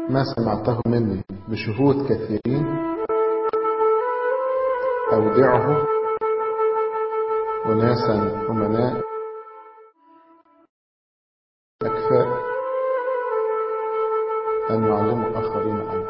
ما سمعته مني بشهود كثيرين أودعه أناسا أمناء أكفاء أن يعلموا آخرين عنه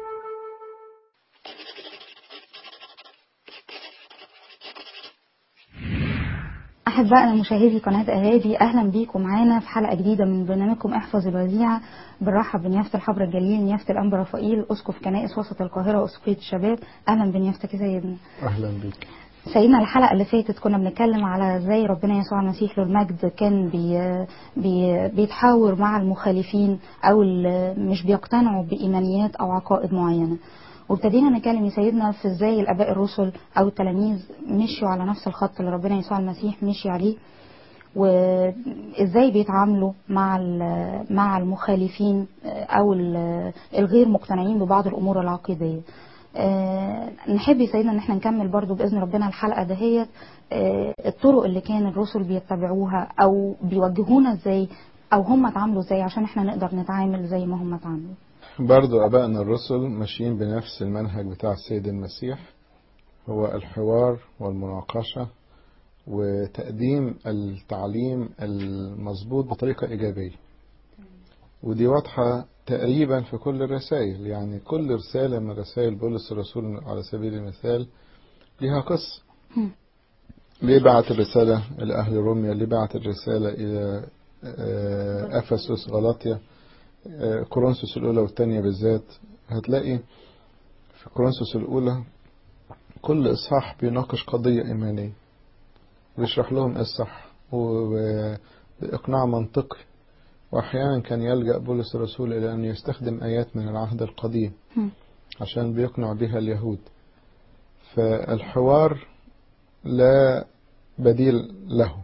أحبائنا مشاهدي قناة أهادي أهلا بيكم معانا في حلقة جديدة من برنامجكم احفظ الوديعة بنرحب بنيافة الحبر الجليل نيافة الأنبا رفائيل أسقف كنائس وسط القاهرة وأسقفية الشباب أهلا بنيافتك يا سيدنا أهلا بك سيدنا الحلقة اللي فاتت كنا بنتكلم على ازاي ربنا يسوع المسيح له المجد كان بي بي بيتحاور مع المخالفين أو اللي مش بيقتنعوا بإيمانيات أو عقائد معينة وابتدينا نتكلم يا سيدنا في ازاي الاباء الرسل او التلاميذ مشوا على نفس الخط اللي ربنا يسوع المسيح مشي عليه وازاي بيتعاملوا مع مع المخالفين او الغير مقتنعين ببعض الامور العقيديه أه نحب يا سيدنا ان احنا نكمل برضو باذن ربنا الحلقه دهيت أه الطرق اللي كان الرسل بيتبعوها او بيوجهونا ازاي او هم اتعاملوا ازاي عشان احنا نقدر نتعامل زي ما هم اتعاملوا برضو أبائنا الرسل ماشيين بنفس المنهج بتاع السيد المسيح هو الحوار والمناقشة وتقديم التعليم المظبوط بطريقة إيجابية ودي واضحة تقريبا في كل الرسائل يعني كل رسالة من رسائل بولس الرسول على سبيل المثال لها قصة ليه بعت الرسالة إلى أهل روميا ليه بعت الرسالة إلى أفسس غلاطيا كورنثوس الأولى والثانية بالذات هتلاقي في كورنثوس الأولى كل إصحاح بيناقش قضية إيمانية ويشرح لهم الصح وبإقناع منطقي وأحيانا كان يلجأ بولس الرسول إلى أن يستخدم آيات من العهد القديم عشان بيقنع بها اليهود فالحوار لا بديل له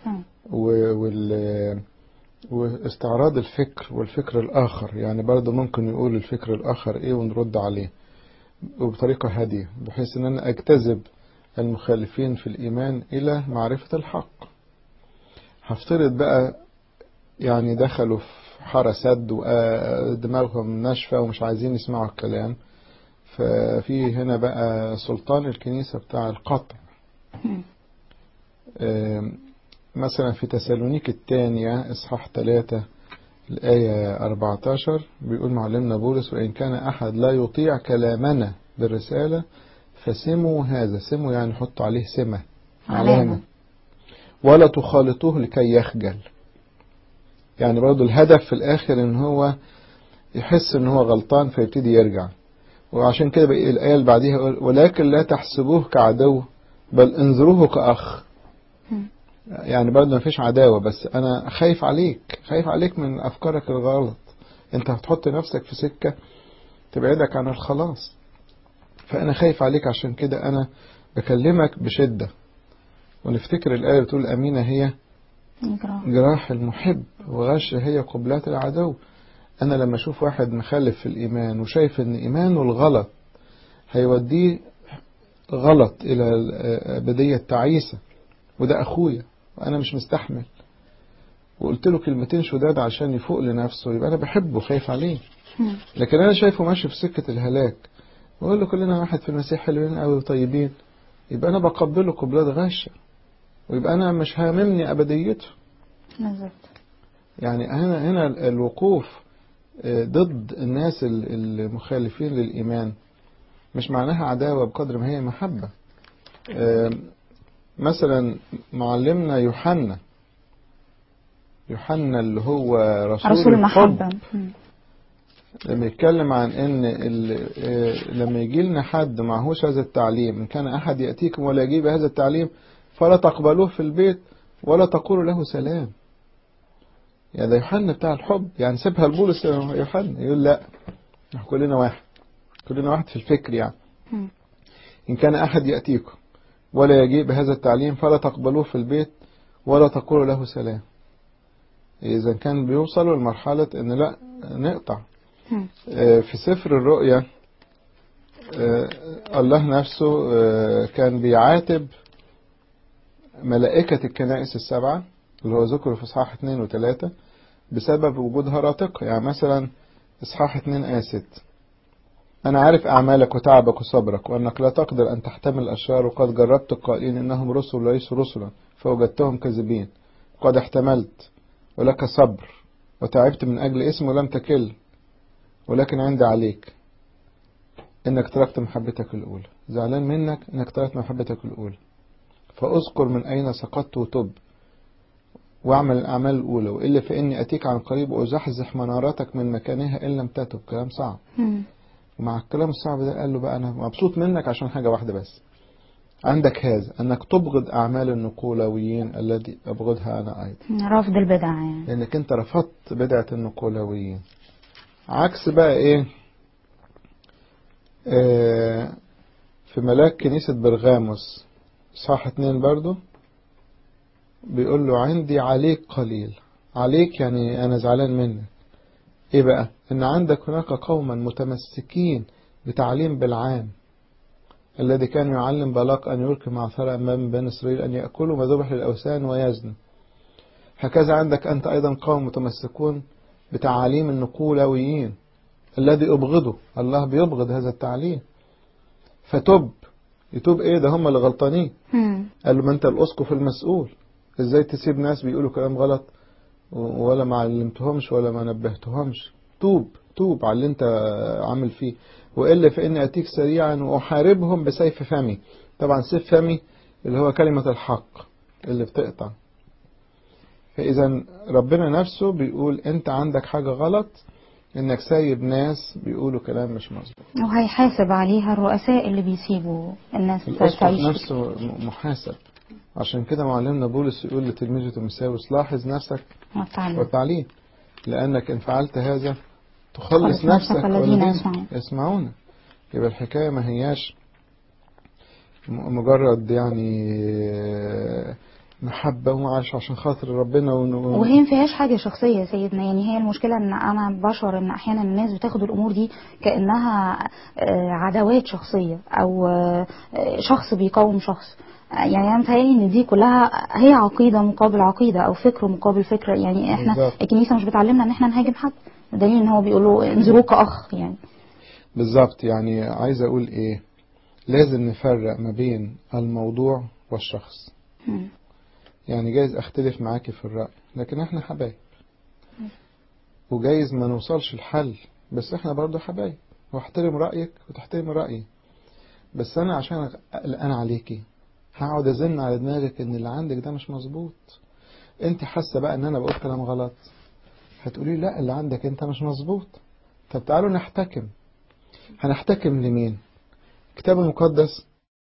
وال واستعراض الفكر والفكر الآخر يعني برضه ممكن يقول الفكر الآخر إيه ونرد عليه وبطريقة هادية بحيث أن أنا أجتذب المخالفين في الإيمان إلى معرفة الحق هفترض بقى يعني دخلوا في حارة سد ودماغهم ناشفة ومش عايزين يسمعوا الكلام ففي هنا بقى سلطان الكنيسة بتاع القطع مثلا في تسالونيك الثانية إصحاح 3 الآية 14 بيقول معلمنا بولس وإن كان أحد لا يطيع كلامنا بالرسالة فسموا هذا سموا يعني حطوا عليه سمة علامة ولا تخالطوه لكي يخجل يعني برضو الهدف في الآخر إن هو يحس إن هو غلطان فيبتدي يرجع وعشان كده بقى الآية اللي بعديها ولكن لا تحسبوه كعدو بل انظروه كأخ يعني برضه ما فيش عداوة بس أنا خايف عليك خايف عليك من أفكارك الغلط أنت هتحط نفسك في سكة تبعدك عن الخلاص فأنا خايف عليك عشان كده أنا بكلمك بشدة ونفتكر الآية بتقول أمينة هي جراح المحب وغش هي قبلات العدو أنا لما أشوف واحد مخالف في الإيمان وشايف أن إيمانه الغلط هيوديه غلط إلى الأبدية التعيسة وده أخويا وأنا مش مستحمل وقلت له كلمتين شداد عشان يفوق لنفسه يبقى أنا بحبه خايف عليه لكن أنا شايفه ماشي في سكة الهلاك وأقول له كلنا واحد في المسيح حلوين قوي وطيبين يبقى أنا بقبله قبلات غشة ويبقى أنا مش هاممني أبديته بالظبط يعني هنا هنا الوقوف ضد الناس المخالفين للإيمان مش معناها عداوة بقدر ما هي محبة مثلا معلمنا يوحنا يوحنا اللي هو رسول, رسول المحبة لما يتكلم عن ان لما يجي لنا حد معهوش هذا التعليم ان كان احد ياتيكم ولا يجيب هذا التعليم فلا تقبلوه في البيت ولا تقولوا له سلام يعني ده يوحنا بتاع الحب يعني سيبها لبولس يوحنا يقول لا كلنا واحد كلنا واحد في الفكر يعني ان كان احد ياتيكم ولا يجيء بهذا التعليم فلا تقبلوه في البيت ولا تقولوا له سلام إذا كان بيوصلوا لمرحلة إن لا نقطع في سفر الرؤيا الله نفسه كان بيعاتب ملائكة الكنائس السبعة اللي هو ذكر في إصحاح 2 و3 بسبب وجود هراتقة يعني مثلا إصحاح 2 آية 6 أنا عارف أعمالك وتعبك وصبرك وأنك لا تقدر أن تحتمل الأشرار وقد جربت القائلين إنهم رسل وليسوا رسلا فوجدتهم كاذبين قد احتملت ولك صبر وتعبت من أجل اسم ولم تكل ولكن عندي عليك إنك تركت محبتك الأولى زعلان منك إنك تركت محبتك الأولى فأذكر من أين سقطت وتب واعمل الأعمال الأولى وإلا فإني أتيك عن قريب وأزحزح منارتك من مكانها إن لم تتب كلام صعب مم. ومع الكلام الصعب ده قال له بقى أنا مبسوط منك عشان حاجة واحدة بس عندك هذا أنك تبغض أعمال النقولويين التي أبغضها أنا أيضا رفض البدع يعني لأنك أنت رفضت بدعة النقولويين عكس بقى إيه آه في ملاك كنيسة برغاموس صح اتنين برضو بيقول له عندي عليك قليل عليك يعني أنا زعلان منك إيه بقى إن عندك هناك قوما متمسكين بتعليم بالعام الذي كان يعلم بلاق أن يلقي معثرة أمام بني إسرائيل أن يأكلوا ما ذبح للأوثان ويزنوا هكذا عندك أنت أيضا قوم متمسكون بتعاليم النقولويين الذي أبغضه الله بيبغض هذا التعليم فتب يتوب ايه ده هم اللي غلطانين مم. قال له ما انت الاسقف المسؤول ازاي تسيب ناس بيقولوا كلام غلط و- ولا ما علمتهمش ولا ما نبهتهمش توب توب على اللي انت عامل فيه والا فاني اتيك سريعا واحاربهم بسيف فمي طبعا سيف فمي اللي هو كلمة الحق اللي بتقطع فاذا ربنا نفسه بيقول انت عندك حاجة غلط انك سايب ناس بيقولوا كلام مش مظبوط وهيحاسب عليها الرؤساء اللي بيسيبوا الناس الاسقف تعيش نفسه م- محاسب عشان كده معلمنا بولس يقول لتلميذه تيموثاوس لاحظ نفسك والتعليم والتعليم لأنك إن فعلت هذا تخلص تخلص نفسك نفسك والذين والذين يسمعون. يسمعون يبقى الحكاية ما هياش م- مجرد يعني آه، محبة وعاش عشان خاطر ربنا ون... وهي ما فيهاش حاجة شخصية يا سيدنا يعني هي المشكلة ان انا بشعر ان احيانا الناس بتاخد الامور دي كأنها آه، عداوات شخصية او آه، شخص بيقاوم شخص يعني انا متهيألي ان دي كلها هي عقيدة مقابل عقيدة او فكر مقابل فكر يعني احنا بالظبط. الكنيسة مش بتعلمنا ان احنا نهاجم حد دليل ان هو بيقولوا انظروه كأخ يعني بالظبط يعني عايز أقول إيه لازم نفرق ما بين الموضوع والشخص مم. يعني جايز اختلف معاكي في الرأي لكن احنا حبايب وجايز ما نوصلش الحل بس احنا برضو حبايب واحترم رأيك وتحترم رأيي بس انا عشان قلقان عليكي هقعد ازن على دماغك ان اللي عندك ده مش مظبوط انت حاسه بقى ان انا بقول كلام غلط هتقولي لا اللي عندك انت مش مظبوط طب تعالوا نحتكم هنحتكم لمين كتاب المقدس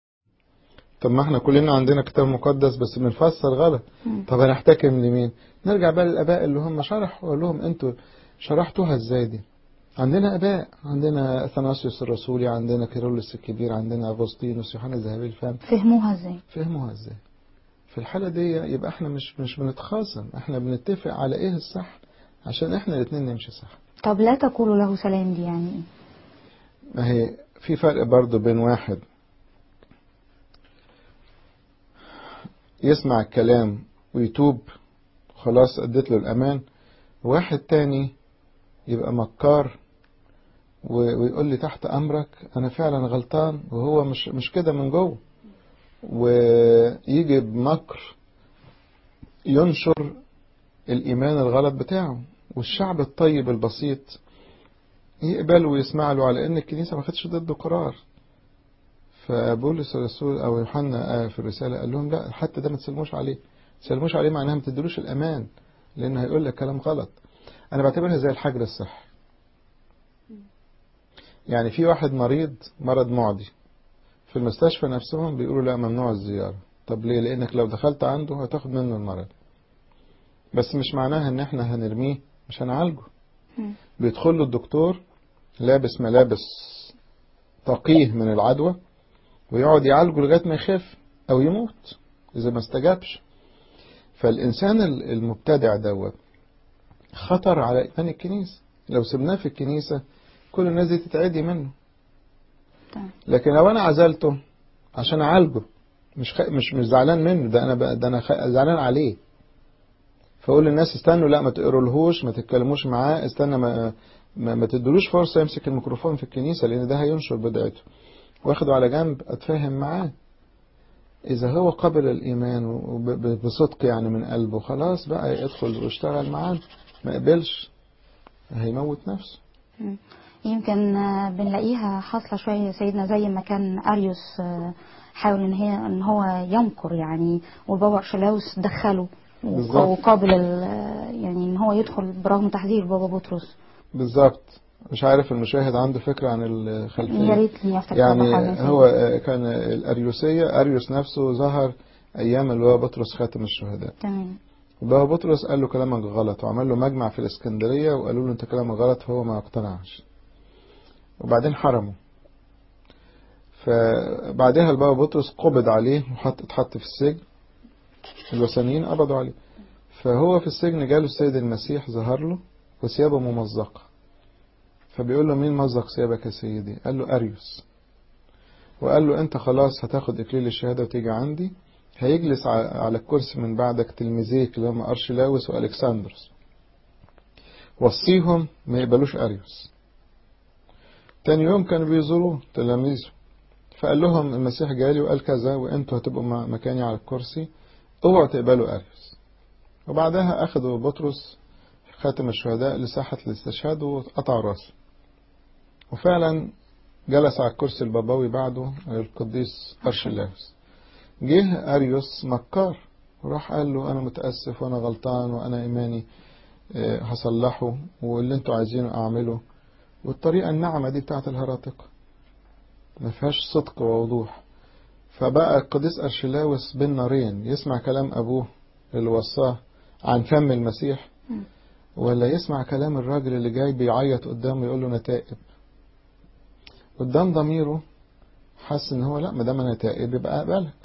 طب ما احنا كلنا عندنا كتاب مقدس بس بنفسر غلط مم. طب هنحتكم لمين نرجع بقى للاباء اللي هم شرحوا وقال لهم انتوا شرحتوها ازاي دي عندنا اباء عندنا اثناسيوس الرسولي عندنا كيرلس الكبير عندنا اغسطينوس يوحنا الذهبي الفم فهموها ازاي فهموها ازاي في الحالة دي يبقى احنا مش مش بنتخاصم احنا بنتفق على ايه الصح عشان احنا الاتنين نمشي صح طب لا تقولوا له سلام دي يعني ايه ما هي في فرق برضو بين واحد يسمع الكلام ويتوب خلاص اديت له الامان واحد تاني يبقى مكار و- ويقول لي تحت امرك انا فعلا غلطان وهو مش مش كده من جوه ويجي بمكر ينشر الايمان الغلط بتاعه والشعب الطيب البسيط يقبل ويسمع له على ان الكنيسه ما خدتش ضده قرار فبولس الرسول او يوحنا آه في الرساله قال لهم لا حتى ده ما تسلموش عليه ما تسلموش عليه معناها ما تدلوش الامان لان هيقول لك كلام غلط انا بعتبرها زي الحجر الصحي يعني في واحد مريض مرض معدي في المستشفى نفسهم بيقولوا لا ممنوع الزياره طب ليه لانك لو دخلت عنده هتاخد منه المرض بس مش معناها ان احنا هنرميه مش هنعالجه مم. بيدخل له الدكتور لابس ملابس تقيه من العدوى ويقعد يعالجه لغايه ما يخف او يموت اذا ما استجابش فالانسان ال- المبتدع دوت خطر على ايمان الكنيسه لو سبناه في الكنيسه كل الناس دي تتعدي منه تمام. لكن لو انا عزلته عشان اعالجه مش خ... مش مش زعلان منه ده انا ب... ده انا خ... زعلان عليه فأقول للناس استنوا لا ما تقرولهوش ما تتكلموش معاه استنى ما ما, ما تدلوش فرصة يمسك الميكروفون في الكنيسة لأن ده هينشر بدعته واخده على جنب أتفاهم معاه إذا هو قبل الإيمان وب- بصدق يعني من قلبه خلاص بقى يدخل ويشتغل معانا ما قبلش هيموت نفسه مم. يمكن آه، بنلاقيها حاصله شويه يا سيدنا زي ما كان اريوس آه، حاول ان هي ان هو ينكر يعني والبابا ارشلاوس دخله وق- بالظبط. وقابل ال- يعني ان هو يدخل برغم تحذير بابا بطرس بالظبط مش عارف المشاهد عنده فكرة عن يا الخلفية ريتني افتكر يعني بابا حاجة هو كان الأريوسية أريوس نفسه ظهر أيام اللي هو بطرس خاتم الشهداء تمام وبابا بطرس قال له كلامك غلط وعمل له مجمع في الإسكندرية وقالوا له أنت كلامك غلط فهو ما اقتنعش وبعدين حرمه فبعدها البابا بطرس قبض عليه وحط اتحط في السجن الوثنيين قبضوا عليه فهو في السجن جاله السيد المسيح ظهر له وثيابه ممزقة فبيقول له مين مزق ثيابك يا سيدي قال له أريوس وقال له أنت خلاص هتاخد إكليل الشهادة وتيجي عندي هيجلس ع- على الكرسي من بعدك تلميذيك اللي هم أرشلاوس وألكسندروس وصيهم ما يقبلوش أريوس تاني يوم كانوا بيزوروه تلاميذه فقال لهم المسيح جالي وقال كذا وانتوا هتبقوا مع- مكاني على الكرسي اوعوا تقبلوا أريوس وبعدها أخذوا بطرس خاتم الشهداء لساحة الاستشهاد وقطع راسه وفعلا جلس على الكرسي البابوي بعده القديس أرشلاوس جه أريوس مكار وراح قال له أنا متأسف وأنا غلطان وأنا إيماني آه، هصلحه واللي انتوا عايزينه أعمله والطريقة الناعمة دي بتاعت الهراطقة ما فيهاش صدق ووضوح فبقى القديس أرشلاوس بين نارين يسمع كلام أبوه اللي وصاه عن فم المسيح مم. ولا يسمع كلام الراجل اللي جاي بيعيط قدامه يقول له انا تائب قدام ضميره حس ان هو لا ما دام انا تائب يبقى اقبلك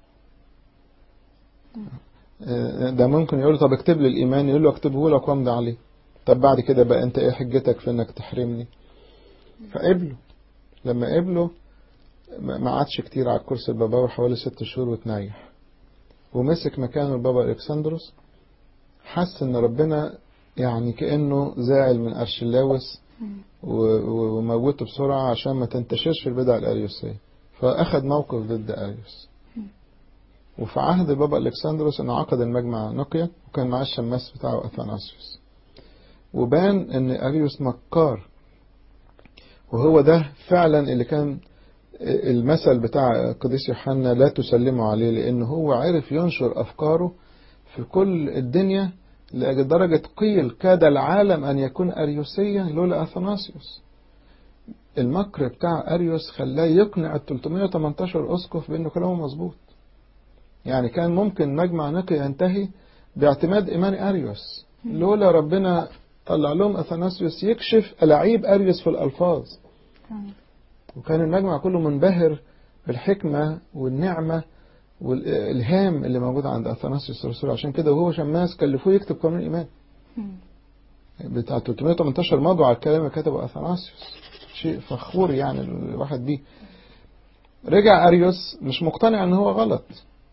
آه، ده ممكن يقول له طب اكتب لي الايمان يقول له اكتبه لك وامضي عليه طب بعد كده بقى انت ايه حجتك في انك تحرمني فقبله لما قبله ما ما قعدش كتير على الكرسي الباباوي حوالي ست شهور وتنيح ومسك مكانه البابا الكسندروس حس ان ربنا يعني كأنه زاعل من أرشلاوس مم. و- و- وموته بسرعة عشان ما تنتشرش البدع الأريوسية فأخذ موقف ضد أريوس وفي عهد البابا ألكسندروس أنه عقد المجمع نقيا وكان معاه الشماس بتاعه أثناسيوس وبان أن أريوس مكار وهو ده فعلا اللي كان المثل بتاع القديس يوحنا لا تسلموا عليه لأنه هو عرف ينشر أفكاره في كل الدنيا لدرجة قيل كاد العالم أن يكون أريوسيا لولا أثناسيوس المكر بتاع أريوس خلاه يقنع ال 318 أسقف بأنه كلامه مظبوط يعني كان ممكن مجمع نقي ينتهي باعتماد إيمان أريوس لولا ربنا طلع لهم أثناسيوس يكشف ألاعيب أريوس في الألفاظ تمام. وكان المجمع كله منبهر بالحكمة والنعمة والإلهام اللي موجود عند أثناسيوس الرسول عشان كده وهو شماس كلفوه يكتب قانون الإيمان مم. بتاع 318 مضوا على الكلام اللي كتبه أثناسيوس شيء فخور يعني الواحد بيه رجع أريوس مش مقتنع ان هو غلط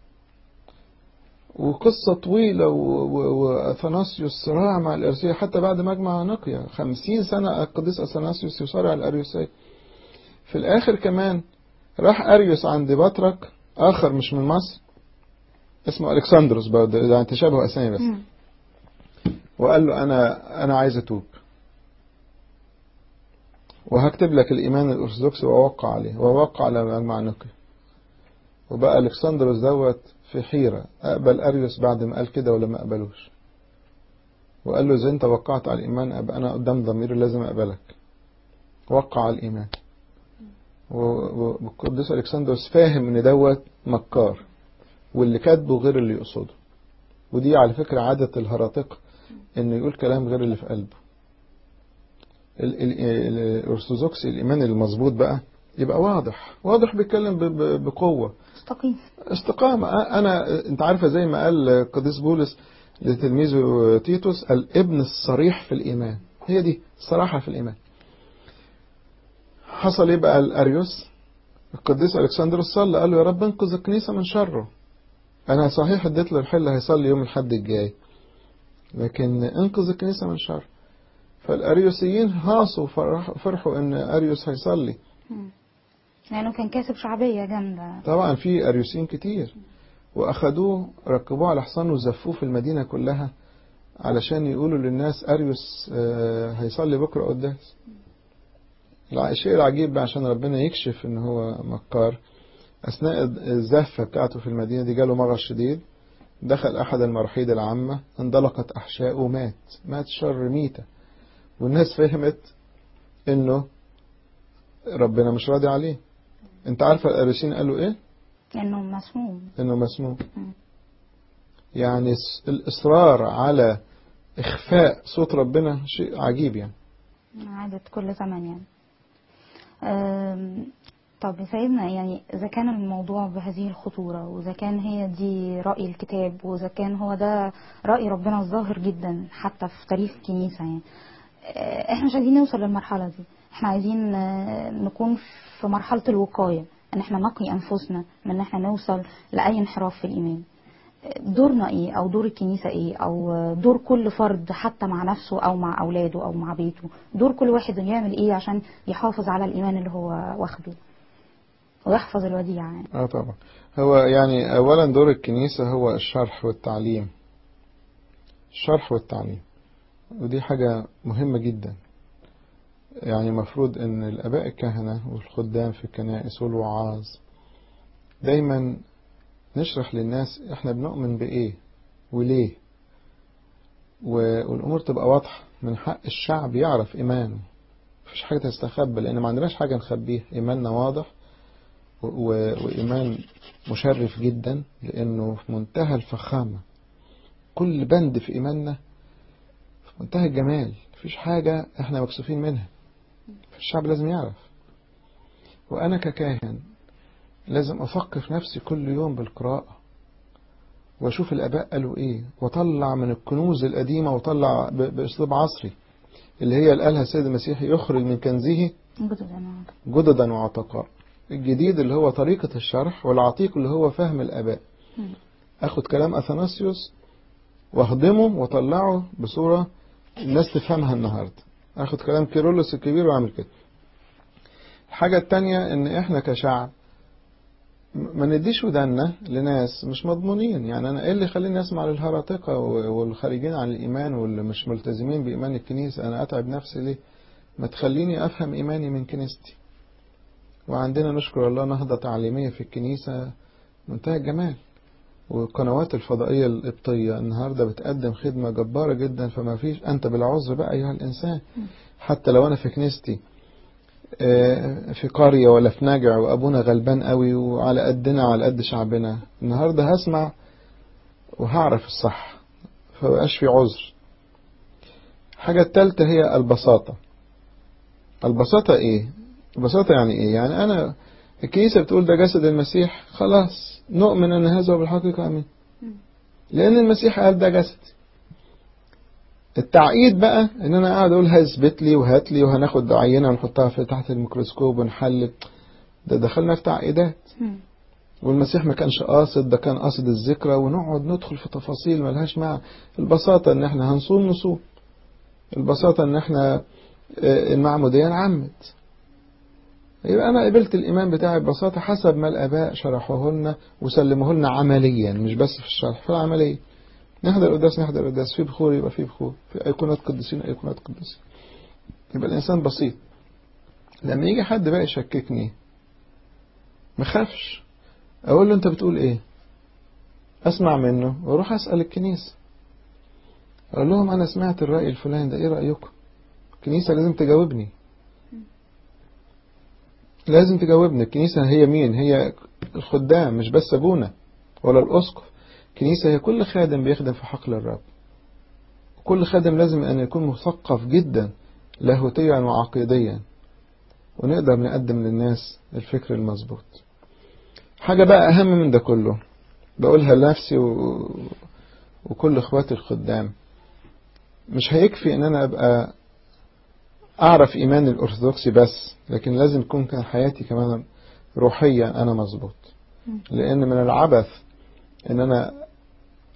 وقصة طويلة و- و- وأثناسيوس صراع مع الأريوسية حتى بعد مجمع نقيا خمسين سنة القديس أثناسيوس يصارع الأريوسية في الآخر كمان راح أريوس عند بطرك آخر مش من مصر اسمه ألكسندروس برضه يعني تشابه أسامي بس مم. وقال له أنا أنا عايز أتوب وهكتب لك الإيمان الأرثوذكسي وأوقع عليه وأوقع على مجمع نقي وبقى ألكسندروس دوت في حيرة أقبل أريوس بعد ما قال كده ولا ما أقبلوش وقال له إذا أنت وقعت على الإيمان أبقى أنا قدام ضميري لازم أقبلك وقع على الإيمان و- و- والقديس ألكسندروس فاهم إن دوت مكار واللي كاتبه غير اللي يقصده ودي على فكرة عادة الهراطقة إنه يقول كلام غير اللي في قلبه ال- ال- ال- الأرثوذكسي الإيمان المظبوط بقى يبقى واضح واضح بيتكلم ب- ب- بقوة استقيم استقامة أنا أنت عارفة زي ما قال قديس بولس لتلميذه تيتوس الابن الصريح في الإيمان هي دي الصراحة في الإيمان حصل إيه بقى الأريوس القديس ألكسندروس صلى قال له يا رب انقذ الكنيسة من شره أنا صحيح اديت له الحل هيصلي يوم الحد الجاي لكن انقذ الكنيسة من شر فالأريوسيين هاصوا فرح- فرحوا إن أريوس هيصلي مم. لأنه كان كاسب شعبية جامدة طبعا في أريوسيين كتير وأخدوه ركبوه على حصان وزفوه في المدينة كلها علشان يقولوا للناس أريوس آه، هيصلي بكرة قداس الع- الشيء العجيب بقى عشان ربنا يكشف إن هو مكار أثناء الزفة بتاعته في المدينة دي جاله مرض شديد دخل أحد المراحيض العامة اندلقت أحشائه ومات مات شر ميتة والناس فهمت إنه ربنا مش راضي عليه انت عارفة الأريسين قالوا إيه؟ لأنه مسموم إنه مسموم مم. يعني الس- الإصرار على إخفاء صوت ربنا شيء عجيب يعني عادة كل زمن يعني أم، طب يا سيدنا يعني إذا كان الموضوع بهذه الخطورة وإذا كان هي دي رأي الكتاب وإذا كان هو ده رأي ربنا الظاهر جدا حتى في تاريخ الكنيسة يعني أه، إحنا مش عايزين نوصل للمرحلة دي إحنا عايزين أه، نكون في مرحلة الوقاية إن إحنا نقي أنفسنا من إن إحنا نوصل لأي انحراف في الإيمان دورنا ايه او دور الكنيسة ايه او دور كل فرد حتى مع نفسه او مع اولاده او مع بيته دور كل واحد إنه يعمل ايه عشان يحافظ على الايمان اللي هو واخده ويحفظ الوديعة يعني اه طبعا هو يعني اولا دور الكنيسة هو الشرح والتعليم الشرح والتعليم ودي حاجة مهمة جدا يعني مفروض ان الاباء الكهنة والخدام في الكنائس والوعاظ دايما نشرح للناس احنا بنؤمن بايه وليه و- والامور تبقى واضحة من حق الشعب يعرف ايمانه مفيش حاجة تستخبى لان ما عندناش حاجة نخبيها ايماننا واضح و- و- وإيمان مشرف جدا لأنه في منتهى الفخامة كل بند في إيماننا في منتهى الجمال مفيش حاجة احنا مكسوفين منها فالشعب لازم يعرف وأنا ككاهن لازم أثقف نفسي كل يوم بالقراءة وأشوف الآباء قالوا إيه وأطلع من الكنوز القديمة وأطلع ب- بأسلوب عصري اللي هي اللي قالها السيد المسيح يخرج من كنزه جدد أنا جددا وعتقاء الجديد اللي هو طريقة الشرح والعتيق اللي هو فهم الآباء مم. أخد كلام أثناسيوس واهضمه واطلعه بصورة الناس تفهمها النهاردة أخد كلام كيرلس الكبير وأعمل كده الحاجة التانية إن إحنا كشعب م- ما نديش ودنا لناس مش مضمونين يعني أنا إيه اللي يخليني أسمع للهرطقة و- والخارجين عن الإيمان واللي مش ملتزمين بإيمان الكنيسة أنا أتعب نفسي ليه ما تخليني أفهم إيماني من كنيستي وعندنا نشكر الله نهضة تعليمية في الكنيسة منتهى الجمال والقنوات الفضائية القبطية النهاردة بتقدم خدمة جبارة جدا فما فيش أنت بالعذر بقى أيها الإنسان حتى لو أنا في كنيستي آه، في قرية ولا في نجع وأبونا غلبان قوي وعلى قدنا وعلى قد شعبنا النهاردة هسمع وهعرف الصح فبقاش في عذر الحاجة التالتة هي البساطة البساطة إيه؟ البساطة يعني إيه؟ يعني أنا الكنيسة بتقول ده جسد المسيح خلاص نؤمن أن هذا هو بالحقيقة أمين لأن المسيح قال ده جسد التعقيد بقى ان انا قاعد اقول هثبت لي وهات لي وهناخد عينه ونحطها في تحت الميكروسكوب ونحلل ده دخلنا في تعقيدات مم. والمسيح ما كانش قاصد ده كان قاصد الذكرى ونقعد ندخل في تفاصيل ملهاش معنى البساطة ان احنا هنصوم نصوم البساطة ان احنا آه، المعمودية نعمد يبقى انا قبلت الايمان بتاعي ببساطة حسب ما الاباء شرحوه لنا وسلموه لنا عمليا مش بس في الشرح في العملية نحضر قداس نحضر قداس في بخور يبقى في بخور في ايقونات قديسين ايقونات قديسين يبقى الانسان بسيط لما يجي حد بقى يشككني ما خافش اقول له انت بتقول ايه اسمع منه واروح اسال الكنيسه اقول لهم انا سمعت الراي الفلاني ده ايه رايكم الكنيسه لازم تجاوبني لازم تجاوبني الكنيسه هي مين هي الخدام مش بس ابونا ولا الاسقف الكنيسه هي كل خادم بيخدم في حقل الرب وكل خادم لازم ان يكون مثقف جدا لاهوتيا وعقيديا ونقدر نقدم للناس الفكر المظبوط حاجة بقى أهم من ده كله بقولها لنفسي و... وكل إخواتي الخدام مش هيكفي إن أنا أبقى أعرف إيمان الأرثوذكسي بس لكن لازم تكون كان حياتي كمان روحيا أنا مظبوط لأن من العبث إن أنا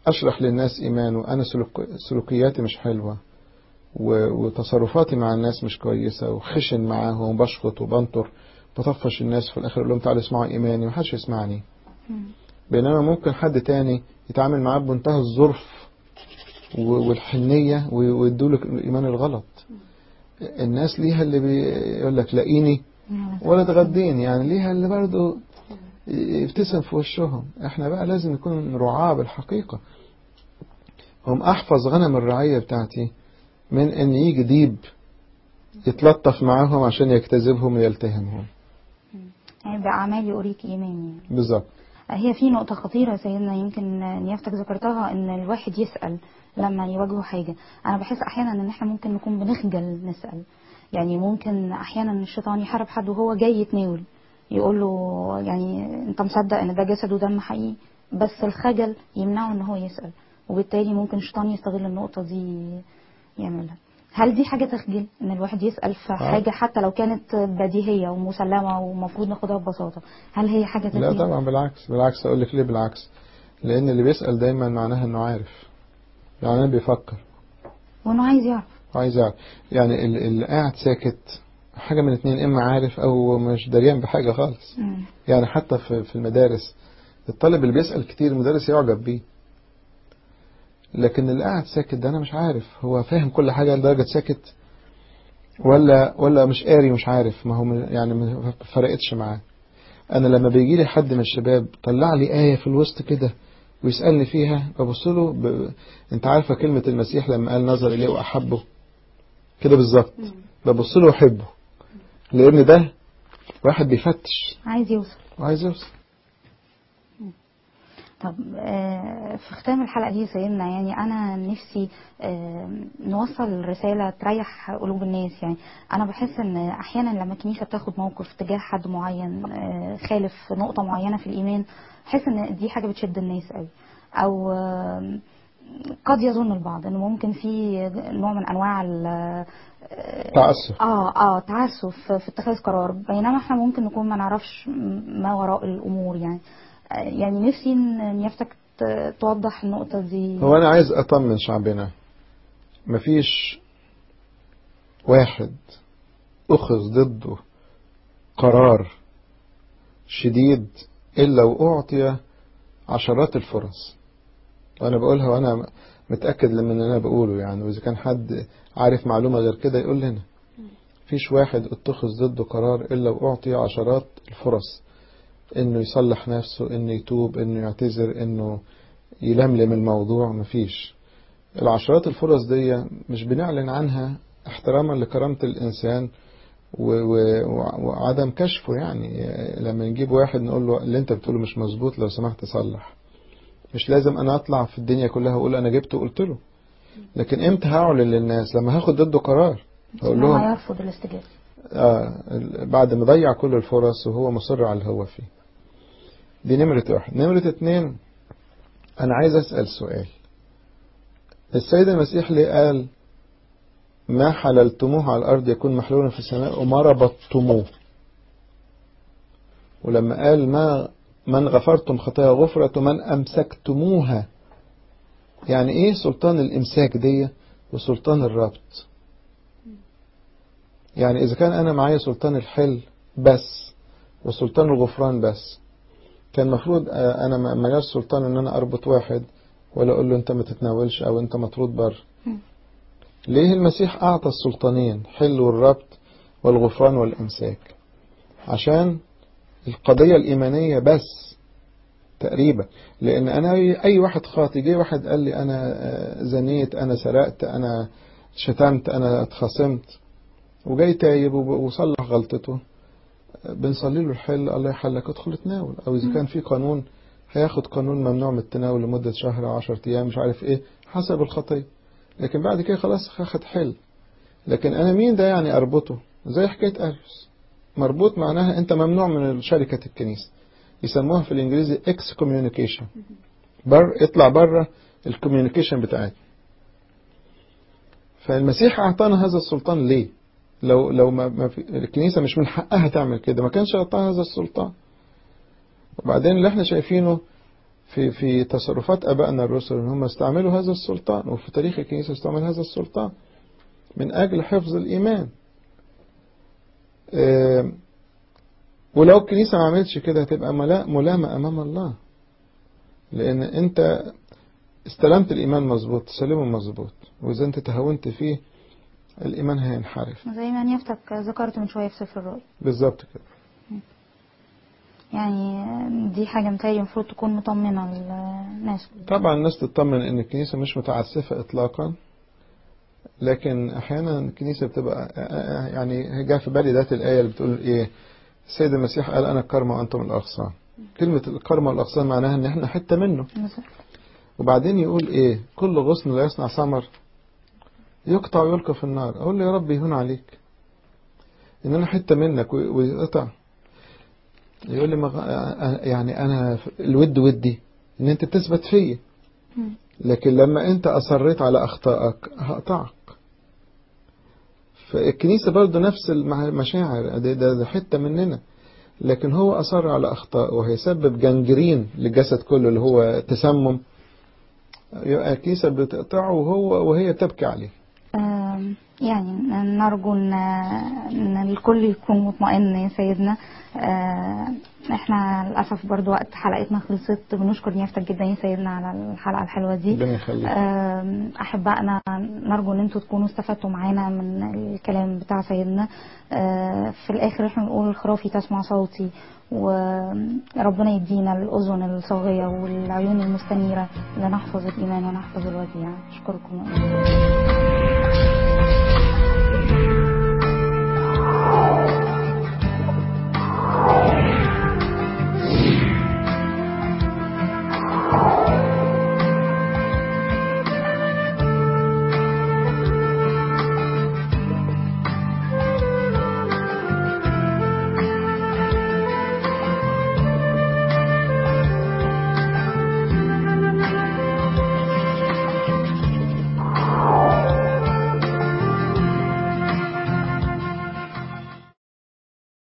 أشرح للناس إيمان وأنا سلوك سلوكياتي مش حلوة وتصرفاتي مع الناس مش كويسة وخشن معاهم وبشخط وبنطر بطفش الناس في الآخر أقول لهم تعالوا اسمعوا إيماني محدش يسمعني بينما ممكن حد تاني يتعامل معاه بمنتهى الظرف والحنية ويدوله الإيمان الغلط الناس ليها اللي بيقول لك لاقيني ولا تغديني يعني ليها اللي برضه يبتسم في وشهم احنا بقى لازم نكون رعاة بالحقيقة هم احفظ غنم الرعية بتاعتي من ان يجي ديب يتلطف معاهم عشان يجتذبهم ويلتهمهم يعني بأعمالي أريك إيماني بالظبط هي في نقطة خطيرة سيدنا يمكن نيافتك ذكرتها ان الواحد يسأل لما يواجهه حاجة انا بحس احيانا ان احنا ممكن نكون بنخجل نسأل يعني ممكن احيانا الشيطان يحارب حد وهو جاي يتناول يقول له يعني انت مصدق ان ده جسد ودم حقيقي بس الخجل يمنعه ان هو يسأل وبالتالي ممكن الشيطان يستغل النقطة دي يعملها هل دي حاجة تخجل ان الواحد يسأل في حاجة حتى لو كانت بديهية ومسلمة ومفروض ناخدها ببساطة هل هي حاجة تخجل لا طبعا بالعكس بالعكس اقول لك ليه بالعكس لان اللي بيسأل دايما معناها انه عارف يعني بيفكر وانه عايز يعرف عايز يعرف يعني اللي قاعد ساكت حاجة من اتنين اما عارف او مش دريان بحاجة خالص مم. يعني حتى في في المدارس الطالب اللي بيسأل كتير المدرس يعجب بيه لكن اللي قاعد ساكت ده انا مش عارف هو فاهم كل حاجة لدرجة ساكت ولا ولا مش قاري مش عارف ما هو يعني ما فرقتش معاه انا لما بيجي لي حد من الشباب طلع لي آية في الوسط كده ويسألني فيها ببص له ب... انت عارفة كلمة المسيح لما قال نظر إليه وأحبه كده بالظبط ببص له وأحبه لأن ده واحد بيفتش عايز يوصل وعايز يوصل طب آه، في ختام الحلقة دي سيدنا يعني أنا نفسي آه، نوصل رسالة تريح قلوب الناس يعني أنا بحس إن أحيانا لما الكنيسة بتاخد موقف تجاه حد معين آه، خالف نقطة معينة في الإيمان بحس إن دي حاجة بتشد الناس قوي أو آه، قد يظن البعض إنه ممكن في نوع من أنواع ال- تعسف اه اه تعسف في اتخاذ قرار بينما احنا ممكن نكون ما نعرفش ما وراء الامور يعني آه، يعني نفسي ان يفتك ت- توضح النقطة دي هو أنا عايز أطمن شعبنا مفيش واحد أخذ ضده قرار شديد إلا وأعطي عشرات الفرص وأنا بقولها وأنا متأكد من اللي أنا بقوله يعني وإذا كان حد عارف معلومة غير كده يقول لنا مفيش واحد اتخذ ضده قرار إلا وأعطي عشرات الفرص إنه يصلح نفسه إنه يتوب إنه يعتذر إنه يلملم الموضوع مفيش العشرات الفرص دي مش بنعلن عنها احتراما لكرامة الإنسان و- و- وعدم كشفه يعني لما نجيب واحد نقول له اللي انت بتقوله مش مظبوط لو سمحت صلح مش لازم انا اطلع في الدنيا كلها واقول انا جبته وقلت له لكن امتى هعلن للناس لما هاخد ضده قرار اقول إن هو لهم يرفض الاستجابة آه بعد ما ضيع كل الفرص وهو مصر على اللي هو فيه دي نمرة واحد نمرة اتنين أنا عايز أسأل سؤال السيد المسيح ليه قال ما حللتموه على الأرض يكون محلولا في السماء وما ربطتموه ولما قال ما من غفرتم خطايا غفرت ومن أمسكتموها يعني إيه سلطان الإمساك دي وسلطان الربط يعني إذا كان أنا معايا سلطان الحل بس وسلطان الغفران بس كان المفروض أنا ما ماليش سلطان إن أنا أربط واحد ولا أقول له أنت ما تتناولش أو أنت مطرود بره مم. ليه المسيح أعطى السلطانين حل والربط والغفران والإمساك عشان القضية الإيمانية بس تقريبا لأن أنا أي واحد خاطي جه واحد قال لي أنا آه، زنيت أنا سرقت أنا شتمت أنا اتخاصمت وجاي تايب وب- وصلح غلطته بنصلي له الحل الله يحلك ادخل اتناول او اذا كان في قانون هياخد قانون ممنوع من التناول لمدة شهر او عشر ايام مش عارف ايه حسب الخطية لكن بعد كده خلاص هاخد حل لكن انا مين ده يعني اربطه زي حكاية اريوس مربوط معناها انت ممنوع من شركة الكنيسة يسموها في الانجليزي اكس كوميونيكيشن بر اطلع بره الكوميونيكيشن بتاعتنا فالمسيح اعطانا هذا السلطان ليه لو لو ما ما في الكنيسه مش من حقها تعمل كده ما كانش اعطاها هذا السلطان وبعدين اللي احنا شايفينه في في تصرفات ابائنا الرسل ان هم استعملوا هذا السلطان وفي تاريخ الكنيسه استعمل هذا السلطان من اجل حفظ الايمان آه، ولو الكنيسه ما عملتش كده هتبقى ملا- ملامه امام الله لان انت استلمت الايمان مظبوط تسلمه مظبوط واذا انت تهاونت فيه الايمان هينحرف زي ما نيفتك ذكرت من شوية في سفر الرؤيا بالظبط كده يعني دي حاجة متهيألي المفروض تكون مطمنة للناس طبعا الناس تطمن ان الكنيسه مش متعسفه اطلاقا لكن احيانا الكنيسه بتبقى يعني جاء في بالي ذات الايه اللي بتقول ايه السيد المسيح قال انا الكرمة وانتم الاغصان كلمه الكرمة والاغصان معناها ان احنا حته منه بالظبط. وبعدين يقول ايه كل غصن لا يصنع ثمر يقطع ويلقى في النار اقول له يا رب يهون عليك ان انا حته منك و- ويقطع يقول لي مغ... يعني انا الود ودي ان انت تثبت فيا مم. لكن لما انت اصريت على اخطائك هقطعك فالكنيسه برضو نفس المع- المشاعر ده, ده, ده حته مننا لكن هو اصر على اخطاء وهيسبب جنجرين للجسد كله اللي هو تسمم يبقى الكنيسه بتقطعه وهو وهي تبكي عليه آم، يعني نرجو ان ان الكل يكون مطمئن يا سيدنا آه، احنا للاسف برضو وقت حلقتنا خلصت بنشكر نيافتك جدا يا سيدنا على الحلقه الحلوه دي ربنا يخليك آم، احبائنا نرجو ان انتوا تكونوا استفدتوا معانا من الكلام بتاع سيدنا آه، في الاخر احنا بنقول خرافي تسمع صوتي وربنا يدينا الاذن الصاغيه والعيون المستنيره لنحفظ الايمان ونحفظ الوديعه اشكركم